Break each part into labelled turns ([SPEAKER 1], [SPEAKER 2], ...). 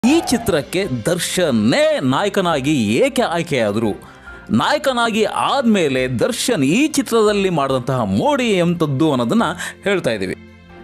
[SPEAKER 1] ಈ ಚಿತ್ರಕ್ಕೆ ದರ್ಶನ್ನೇ ನಾಯಕನಾಗಿ ಏಕೆ ಆಯ್ಕೆಯಾದರು ನಾಯಕನಾಗಿ ಆದಮೇಲೆ ದರ್ಶನ್ ಈ ಚಿತ್ರದಲ್ಲಿ ಮಾಡಿದಂತಹ ಮೋಡಿ ಎಂಥದ್ದು ಅನ್ನೋದನ್ನ ಹೇಳ್ತಾ ಇದ್ದೀವಿ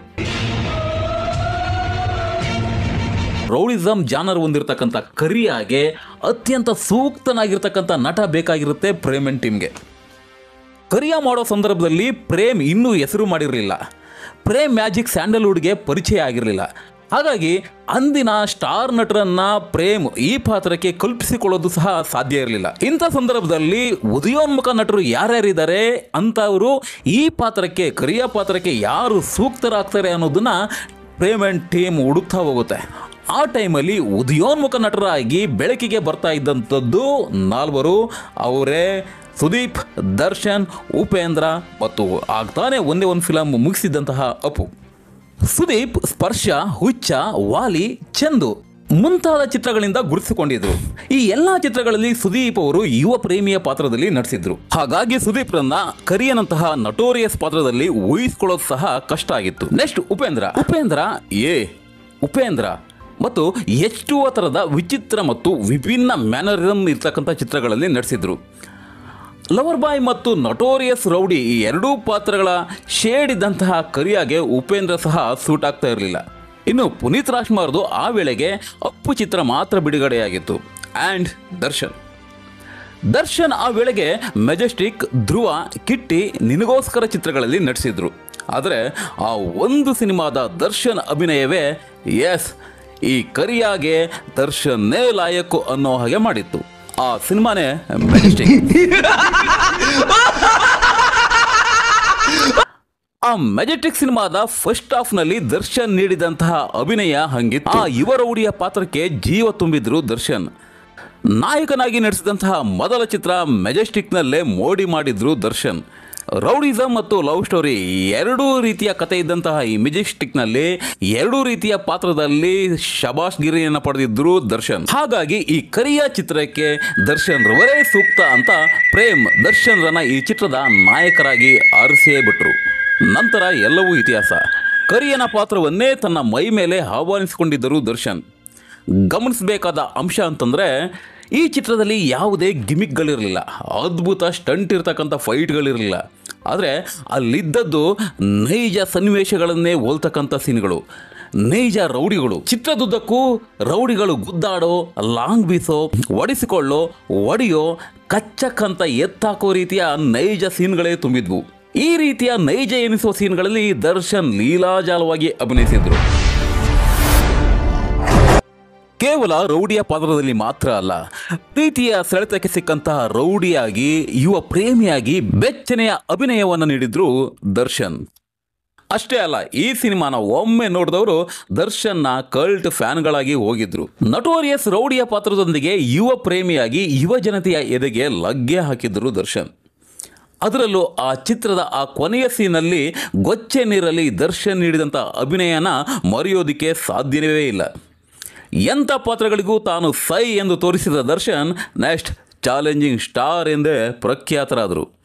[SPEAKER 1] ರೌಡಿಸಮ್ ಜಾನರ್ ಹೊಂದಿರತಕ್ಕಂಥ ಕರಿಯಾಗೆ ಅತ್ಯಂತ ಸೂಕ್ತನಾಗಿರ್ತಕ್ಕಂಥ ನಟ ಬೇಕಾಗಿರುತ್ತೆ ಪ್ರೇಮನ್ ಟೀಮ್ಗೆ ಕರಿಯ ಮಾಡೋ ಸಂದರ್ಭದಲ್ಲಿ ಪ್ರೇಮ್ ಇನ್ನೂ ಹೆಸರು ಮಾಡಿರಲಿಲ್ಲ ಪ್ರೇಮ್ ಮ್ಯಾಜಿಕ್ ಸ್ಯಾಂಡಲ್ವುಡ್ಗೆ ಪರಿಚಯ ಆಗಿರಲಿಲ್ಲ ಹಾಗಾಗಿ ಅಂದಿನ ಸ್ಟಾರ್ ನಟರನ್ನ ಪ್ರೇಮ್ ಈ ಪಾತ್ರಕ್ಕೆ ಕಲ್ಪಿಸಿಕೊಳ್ಳೋದು ಸಹ ಸಾಧ್ಯ ಇರಲಿಲ್ಲ ಇಂಥ ಸಂದರ್ಭದಲ್ಲಿ ಉದಯೋನ್ಮುಖ ನಟರು ಯಾರ್ಯಾರಿದ್ದಾರೆ ಅಂತವರು ಈ ಪಾತ್ರಕ್ಕೆ ಕರಿಯ ಪಾತ್ರಕ್ಕೆ ಯಾರು ಸೂಕ್ತರಾಗ್ತಾರೆ ಅನ್ನೋದನ್ನ ಪ್ರೇಮ್ ಆ್ಯಂಡ್ ಟೀಮ್ ಹುಡುಕ್ತಾ ಹೋಗುತ್ತೆ ಆ ಟೈಮಲ್ಲಿ ಉದಯೋನ್ಮುಖ ನಟರಾಗಿ ಬೆಳಕಿಗೆ ಬರ್ತಾ ಇದ್ದಂಥದ್ದು ನಾಲ್ವರು ಅವರೇ ಸುದೀಪ್ ದರ್ಶನ್ ಉಪೇಂದ್ರ ಮತ್ತು ಆಗ್ತಾನೆ ಒಂದೇ ಒಂದು ಫಿಲಮ್ ಮುಗಿಸಿದಂತಹ ಅಪು ಸುದೀಪ್ ಸ್ಪರ್ಶ ಹುಚ್ಚ ವಾಲಿ ಚಂದು ಮುಂತಾದ ಚಿತ್ರಗಳಿಂದ ಗುರುತಿಸಿಕೊಂಡಿದ್ರು ಈ ಎಲ್ಲಾ ಚಿತ್ರಗಳಲ್ಲಿ ಸುದೀಪ್ ಅವರು ಯುವ ಪ್ರೇಮಿಯ ಪಾತ್ರದಲ್ಲಿ ನಟಿಸಿದ್ರು ಹಾಗಾಗಿ ಸುದೀಪ್ರನ್ನ ಕರಿಯನಂತಹ ನಟೋರಿಯಸ್ ಪಾತ್ರದಲ್ಲಿ ಊಹಿಸ್ಕೊಳ್ಳೋದು ಸಹ ಕಷ್ಟ ಆಗಿತ್ತು ನೆಕ್ಸ್ಟ್ ಉಪೇಂದ್ರ ಉಪೇಂದ್ರ ಎ ಉಪೇಂದ್ರ ಮತ್ತು ಎಷ್ಟು ಥರದ ವಿಚಿತ್ರ ಮತ್ತು ವಿಭಿನ್ನ ಮ್ಯಾನರಿಸಮ್ ಇರ್ತಕ್ಕಂಥ ಚಿತ್ರಗಳಲ್ಲಿ ನಟಿಸಿದ್ರು ಲವರ್ ಬಾಯ್ ಮತ್ತು ನಟೋರಿಯಸ್ ರೌಡಿ ಈ ಎರಡೂ ಪಾತ್ರಗಳ ಶೇಡ್ ಇದ್ದಂತಹ ಕರಿಯಾಗೆ ಉಪೇಂದ್ರ ಸಹ ಸೂಟ್ ಆಗ್ತಾ ಇರಲಿಲ್ಲ ಇನ್ನು ಪುನೀತ್ ರಾಜ್ಕುಮಾರ್ದು ಆ ವೇಳೆಗೆ ಅಪ್ಪು ಚಿತ್ರ ಮಾತ್ರ ಬಿಡುಗಡೆಯಾಗಿತ್ತು ಆ್ಯಂಡ್ ದರ್ಶನ್ ದರ್ಶನ್ ಆ ವೇಳೆಗೆ ಮೆಜೆಸ್ಟಿಕ್ ಧ್ರುವ ಕಿಟ್ಟಿ ನಿನಗೋಸ್ಕರ ಚಿತ್ರಗಳಲ್ಲಿ ನಟಿಸಿದ್ರು ಆದರೆ ಆ ಒಂದು ಸಿನಿಮಾದ ದರ್ಶನ್ ಅಭಿನಯವೇ ಎಸ್ ಈ ಕರಿಯಾಗೆ ದರ್ಶನ್ನೇ ಲಾಯಕ್ಕು ಅನ್ನೋ ಹಾಗೆ ಮಾಡಿತ್ತು ಆ ಸಿನಿಮಾನೇ ಮೆಜೆಸ್ಟಿಕ್ ಆ ಮೆಜೆಟಿಕ್ ಸಿನಿಮಾದ ಫಸ್ಟ್ ಹಾಫ್ ನಲ್ಲಿ ದರ್ಶನ್ ನೀಡಿದಂತಹ ಅಭಿನಯ ಹಂಗಿತ್ತು ಆ ಯುವ ರೌಡಿಯ ಪಾತ್ರಕ್ಕೆ ಜೀವ ತುಂಬಿದ್ರು ದರ್ಶನ್ ನಾಯಕನಾಗಿ ನಡೆಸಿದಂತಹ ಮೊದಲ ಚಿತ್ರ ಮೆಜೆಸ್ಟಿಕ್ನಲ್ಲೇ ಮೋಡಿ ಮಾಡಿದ್ರು ದರ್ಶನ್ ರೌಡಿಸಮ್ ಮತ್ತು ಲವ್ ಸ್ಟೋರಿ ಎರಡೂ ರೀತಿಯ ಕತೆ ಇದ್ದಂತಹ ಈ ಮೆಜೆಸ್ಟಿಕ್ನಲ್ಲಿ ಎರಡೂ ರೀತಿಯ ಪಾತ್ರದಲ್ಲಿ ಶಬಾಷ್ ಗಿರಿಯನ್ನು ಪಡೆದಿದ್ರು ದರ್ಶನ್ ಹಾಗಾಗಿ ಈ ಕರಿಯ ಚಿತ್ರಕ್ಕೆ ದರ್ಶನ್ ರವರೇ ಸೂಕ್ತ ಅಂತ ಪ್ರೇಮ್ ದರ್ಶನ್ ರನ್ನ ಈ ಚಿತ್ರದ ನಾಯಕರಾಗಿ ಆರಿಸಿಯೇ ಬಿಟ್ರು ನಂತರ ಎಲ್ಲವೂ ಇತಿಹಾಸ ಕರಿಯನ ಪಾತ್ರವನ್ನೇ ತನ್ನ ಮೈ ಮೇಲೆ ಆಹ್ವಾನಿಸಿಕೊಂಡಿದ್ದರು ದರ್ಶನ್ ಗಮನಿಸಬೇಕಾದ ಅಂಶ ಅಂತಂದರೆ ಈ ಚಿತ್ರದಲ್ಲಿ ಯಾವುದೇ ಗಿಮಿಕ್ಗಳಿರಲಿಲ್ಲ ಅದ್ಭುತ ಸ್ಟಂಟ್ ಇರ್ತಕ್ಕಂಥ ಫೈಟ್ಗಳಿರಲಿಲ್ಲ ಆದರೆ ಅಲ್ಲಿದ್ದದ್ದು ನೈಜ ಸನ್ನಿವೇಶಗಳನ್ನೇ ಹೋಲ್ತಕ್ಕಂಥ ಸೀನ್ಗಳು ನೈಜ ರೌಡಿಗಳು ಚಿತ್ರದುದ್ದಕ್ಕೂ ರೌಡಿಗಳು ಗುದ್ದಾಡೋ ಲಾಂಗ್ ಬೀಸೋ ಒಡಿಸಿಕೊಳ್ಳೋ ಒಡೆಯೋ ಕಚ್ಚಕ್ಕಂತ ಎತ್ತಾಕೋ ರೀತಿಯ ನೈಜ ಸೀನ್ಗಳೇ ತುಂಬಿದ್ವು ಈ ರೀತಿಯ ನೈಜ ಎನಿಸುವ ಸೀನ್ಗಳಲ್ಲಿ ದರ್ಶನ್ ಲೀಲಾಜಾಲವಾಗಿ ಅಭಿನಯಿಸಿದ್ರು ಕೇವಲ ರೌಡಿಯ ಪಾತ್ರದಲ್ಲಿ ಮಾತ್ರ ಅಲ್ಲ ಪ್ರೀತಿಯ ಸೆಳೆತಕ್ಕೆ ಸಿಕ್ಕಂತಹ ರೌಡಿಯಾಗಿ ಯುವ ಪ್ರೇಮಿಯಾಗಿ ಬೆಚ್ಚನೆಯ ಅಭಿನಯವನ್ನು ನೀಡಿದ್ರು ದರ್ಶನ್ ಅಷ್ಟೇ ಅಲ್ಲ ಈ ಸಿನಿಮಾನ ಒಮ್ಮೆ ನೋಡಿದವರು ದರ್ಶನ್ನ ಕಲ್ಟ್ ಫ್ಯಾನ್ಗಳಾಗಿ ಹೋಗಿದ್ರು ನಟೋರಿಯಸ್ ರೌಡಿಯ ಪಾತ್ರದೊಂದಿಗೆ ಯುವ ಪ್ರೇಮಿಯಾಗಿ ಯುವ ಜನತೆಯ ಎದೆಗೆ ಲಗ್ಗೆ ಹಾಕಿದ್ರು ದರ್ಶನ್ ಅದರಲ್ಲೂ ಆ ಚಿತ್ರದ ಆ ಕೊನೆಯ ಸೀನಲ್ಲಿ ಗೊಚ್ಚೆ ನೀರಲ್ಲಿ ದರ್ಶನ್ ನೀಡಿದಂಥ ಅಭಿನಯನ ಮರೆಯೋದಕ್ಕೆ ಸಾಧ್ಯವೇ ಇಲ್ಲ ಎಂಥ ಪಾತ್ರಗಳಿಗೂ ತಾನು ಸೈ ಎಂದು ತೋರಿಸಿದ ದರ್ಶನ್ ನೆಕ್ಸ್ಟ್ ಚಾಲೆಂಜಿಂಗ್ ಸ್ಟಾರ್ ಎಂದೇ ಪ್ರಖ್ಯಾತರಾದರು